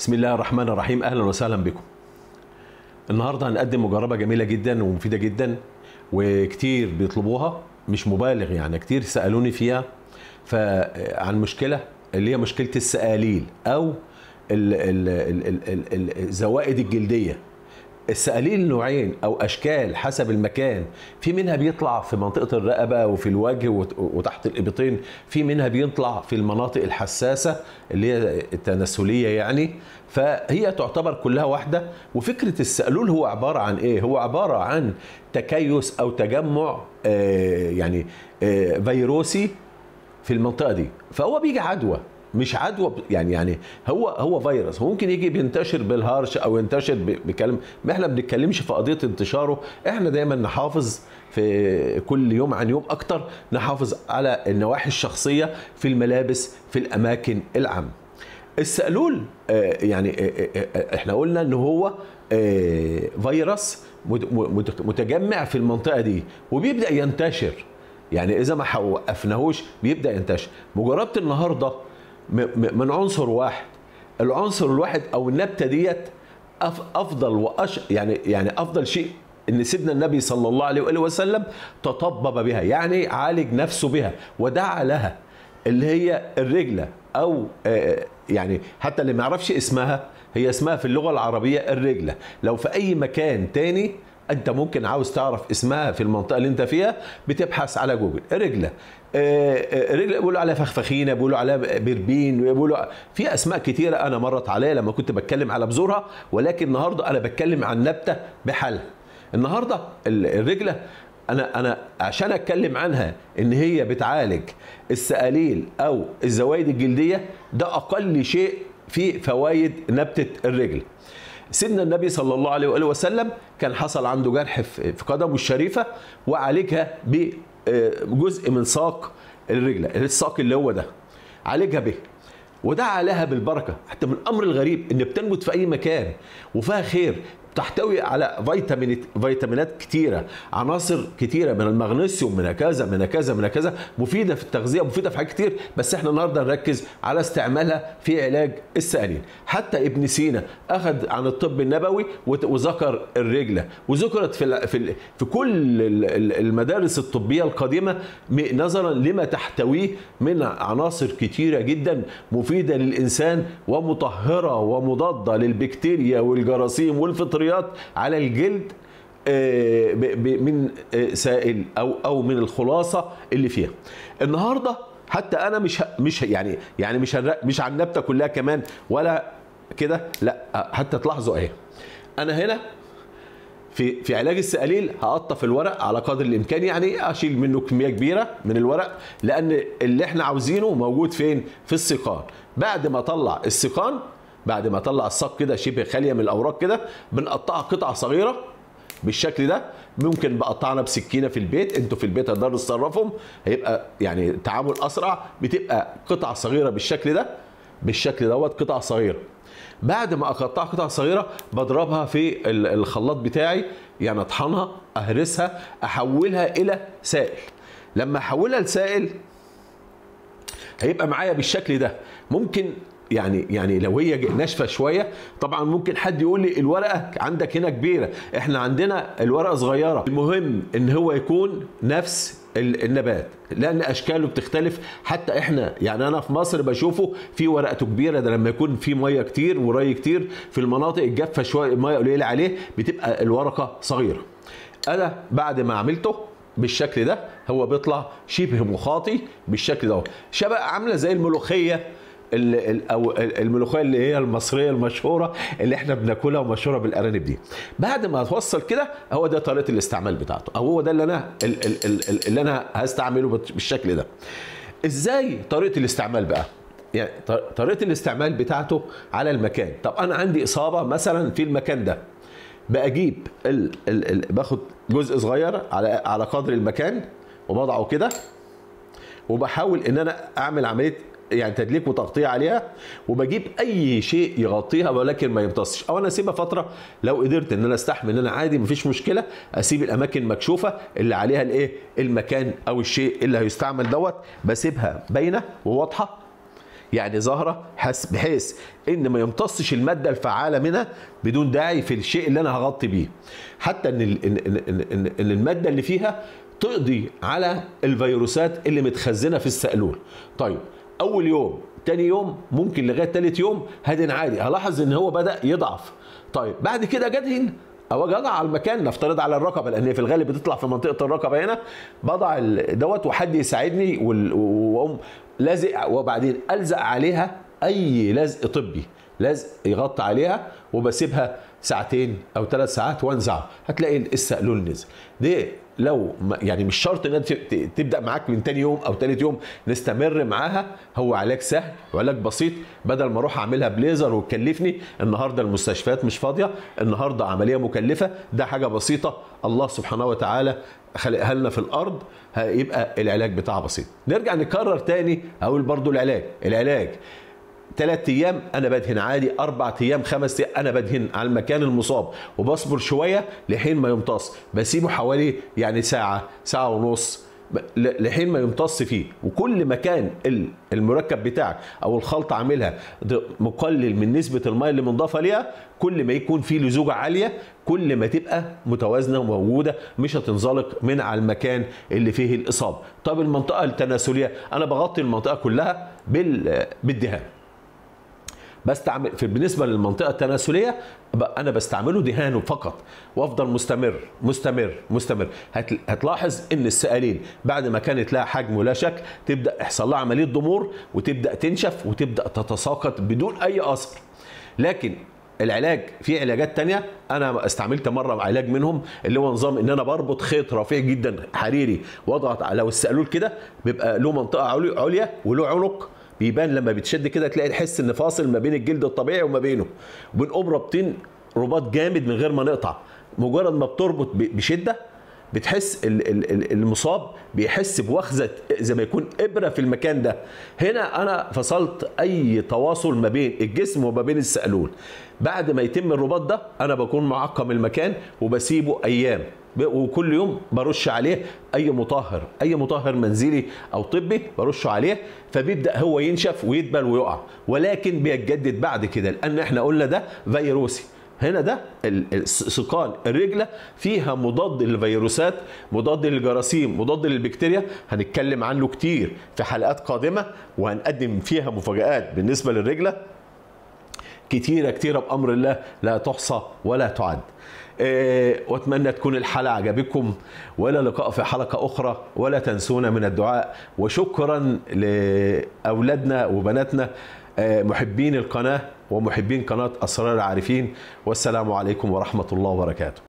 بسم الله الرحمن الرحيم اهلا وسهلا بكم النهارده هنقدم مجربه جميله جدا ومفيده جدا وكتير بيطلبوها مش مبالغ يعني كتير سالوني فيها فعن مشكله اللي هي مشكله السقاليل او ال- ال- ال- ال- ال- الزوائد الجلديه السقاليل نوعين او اشكال حسب المكان في منها بيطلع في منطقه الرقبه وفي الوجه وت- وتحت الابطين في منها بيطلع في المناطق الحساسه اللي هي التناسليه يعني فهي تعتبر كلها واحده وفكره السقلول هو عباره عن ايه هو عباره عن تكيس او تجمع آه، يعني آه، فيروسي في المنطقه دي فهو بيجي عدوى مش عدوى ب- يعني يعني هو هو فيروس هو ممكن يجي بينتشر بالهرش او ينتشر ب- بكلام ما احنا ما بنتكلمش في قضيه انتشاره احنا دايما نحافظ في كل يوم عن يوم اكتر نحافظ على النواحي الشخصيه في الملابس في الاماكن العامه السقلول آه، يعني آه، آه، آه، احنا قلنا ان هو آه، فيروس مت- مت- متجمع في المنطقه دي وبيبدا ينتشر يعني اذا ما وقفناهوش بيبدا ينتشر مجربه النهارده م- م- من عنصر واحد العنصر الواحد او النبته ديت أف- افضل واش يعني يعني افضل شيء ان سيدنا النبي صلى الله عليه واله وسلم تطبب بها يعني عالج نفسه بها ودعا لها اللي هي الرجله او آه، يعني حتى اللي ما يعرفش اسمها هي اسمها في اللغه العربيه الرجله لو في اي مكان تاني انت ممكن عاوز تعرف اسمها في المنطقه اللي انت فيها بتبحث على جوجل رجله آه، آه، رجله بيقولوا عليها فخفخينه بيقولوا عليها بربين بيقولوا في اسماء كتيره انا مرت عليا لما كنت بتكلم على بذورها ولكن النهارده انا بتكلم عن نبته بحالها النهارده ال- الرجله انا انا عشان اتكلم عنها ان هي بتعالج السقاليل او الزوايد الجلديه ده اقل شيء في فوائد نبته الرجل سيدنا النبي صلى الله عليه واله وسلم كان حصل عنده جرح في في قدمه الشريفه وعالجها بجزء من ساق الرجله الساق اللي هو ده عالجها به ودعا لها بالبركه حتى من الامر الغريب ان بتنبت في اي مكان وفيها خير تحتوي على فيتامين فيتامينات كتيره عناصر كتيره من المغنيسيوم من كذا من كذا من كذا مفيده في التغذيه مفيده في حاجات كتير بس احنا النهارده نركز على استعمالها في علاج السقالين حتى ابن سينا اخذ عن الطب النبوي وت- وذكر الرجله وذكرت في ال- في ال- في كل ال- ال- المدارس الطبيه القديمه م- نظرا لما تحتويه من عناصر كتيره جدا مفيده للانسان ومطهره ومضاده للبكتيريا والجراثيم والفطريات على الجلد آه، ب- ب- من آه، سائل او او من الخلاصه اللي فيها النهارده حتى انا مش ه- مش ه- يعني يعني مش هنر- مش على النبته كلها كمان ولا كده لا حتى تلاحظوا اهي انا هنا في في علاج السقاليل هقطف الورق على قدر الامكان يعني اشيل منه كميه كبيره من الورق لان اللي احنا عاوزينه موجود فين في السيقان بعد ما اطلع السيقان بعد ما اطلع الساق كده شبه خاليه من الاوراق كده بنقطعها قطع صغيره بالشكل ده ممكن بقطعنا بسكينه في البيت انتوا في البيت هتقدروا تتصرفهم هيبقى يعني تعامل اسرع بتبقى قطع صغيره بالشكل ده بالشكل دوت قطع صغيره بعد ما اقطعها قطع صغيره بضربها في ال- الخلاط بتاعي يعني اطحنها اهرسها احولها الى سائل لما احولها لسائل هيبقى معايا بالشكل ده ممكن يعني يعني لو هي ج- ناشفه شويه طبعا ممكن حد يقول لي الورقه عندك هنا كبيره احنا عندنا الورقه صغيره المهم ان هو يكون نفس ال- النبات لان اشكاله بتختلف حتى احنا يعني انا في مصر بشوفه في ورقته كبيره ده لما يكون في ميه كتير وري كتير في المناطق الجافه شويه ميه قليله عليه بتبقى الورقه صغيره انا بعد ما عملته بالشكل ده هو بيطلع شبه مخاطي بالشكل ده شبه عامله زي الملوخيه ال- ال- او ال- الملوخيه اللي هي المصريه المشهوره اللي احنا بناكلها ومشهوره بالارانب دي بعد ما توصل كده هو ده طريقه الاستعمال بتاعته او هو ده اللي انا ال- ال- ال- ال- اللي انا هستعمله بت- بالشكل ده ازاي طريقه الاستعمال بقى يعني ط- طريقه الاستعمال بتاعته على المكان طب انا عندي اصابه مثلا في المكان ده بجيب ال ال ال باخد جزء صغير على على قدر المكان وبضعه كده وبحاول ان انا اعمل عمليه يعني تدليك وتغطيه عليها وبجيب اي شيء يغطيها ولكن ما يمتصش او انا اسيبها فتره لو قدرت ان انا استحمل ان انا عادي مفيش مشكله اسيب الاماكن مكشوفه اللي عليها الايه المكان او الشيء اللي هيستعمل دوت بسيبها باينه وواضحه يعني ظاهره حس- بحيث ان ما يمتصش الماده الفعاله منها بدون داعي في الشيء اللي انا هغطي بيه حتى ان ال- إن- إن- إن- إن- إن الماده اللي فيها تقضي على الفيروسات اللي متخزنه في السألول طيب اول يوم تاني يوم ممكن لغايه تالت يوم هدهن عادي هلاحظ ان هو بدا يضعف طيب بعد كده جدهن او اجي اضع على المكان نفترض على الرقبه لان هي في الغالب بتطلع في منطقه الرقبه هنا بضع ال- دوت وحد يساعدني وال- واقوم لازق وبعدين الزق عليها اي لزق طبي لازق يغطي عليها وبسيبها ساعتين او ثلاث ساعات وانزعه هتلاقي السقلول نزل دي لو ما- يعني مش شرط انها ت- ت- تبدا معاك من تاني يوم او تالت يوم نستمر معاها هو علاج سهل وعلاج بسيط بدل ما اروح اعملها بليزر وتكلفني النهارده المستشفيات مش فاضيه النهارده عمليه مكلفه ده حاجه بسيطه الله سبحانه وتعالى خلقها لنا في الارض هيبقى العلاج بتاعها بسيط نرجع نكرر تاني اقول برضو العلاج العلاج ثلاث ايام انا بدهن عادي اربع ايام خمس ايام انا بدهن على المكان المصاب وبصبر شويه لحين ما يمتص بسيبه حوالي يعني ساعه ساعه ونص ب- ل- لحين ما يمتص فيه وكل ما كان ال- المركب بتاعك او الخلطه عاملها د- مقلل من نسبه الميه اللي منضافه ليها كل ما يكون فيه لزوجه عاليه كل ما تبقى متوازنه وموجوده مش هتنزلق من على المكان اللي فيه الاصابه طب المنطقه التناسليه انا بغطي المنطقه كلها بال- بالدهان بستعمل في بالنسبه للمنطقه التناسليه بقى انا بستعمله دهانه فقط وافضل مستمر مستمر مستمر هت- هتلاحظ ان السقالين بعد ما كانت لها حجم ولا شكل تبدا يحصل لها عمليه ضمور وتبدا تنشف وتبدا تتساقط بدون اي اثر لكن العلاج في علاجات تانية انا استعملت مره علاج منهم اللي هو نظام ان انا بربط خيط رفيع جدا حريري واضغط على لو السقلول كده بيبقى له منطقه علي- عليا وله عنق بيبان لما بتشد كده تلاقي تحس ان فاصل ما بين الجلد الطبيعي وما بينه وبنقوم رابطين رباط جامد من غير ما نقطع مجرد ما بتربط ب- بشده بتحس ال- ال- ال- المصاب بيحس بوخزه زي ما يكون ابره في المكان ده هنا انا فصلت اي تواصل ما بين الجسم وما بين السقلول بعد ما يتم الرباط ده انا بكون معقم المكان وبسيبه ايام ب- وكل يوم برش عليه اي مطهر اي مطهر منزلي او طبي برشه عليه فبيبدا هو ينشف ويدبل ويقع ولكن بيتجدد بعد كده لان احنا قلنا ده فيروسي هنا ده ال- ال- سقان الرجلة فيها مضاد للفيروسات مضاد للجراثيم مضاد للبكتيريا هنتكلم عنه كتير في حلقات قادمة وهنقدم فيها مفاجآت بالنسبة للرجلة كتيرة كتيرة بأمر الله لا تحصى ولا تعد آه، واتمنى تكون الحلقة عجبكم ولا لقاء في حلقة أخرى ولا تنسونا من الدعاء وشكرا لأولادنا وبناتنا آه، محبين القناة ومحبين قناة أسرار العارفين والسلام عليكم ورحمة الله وبركاته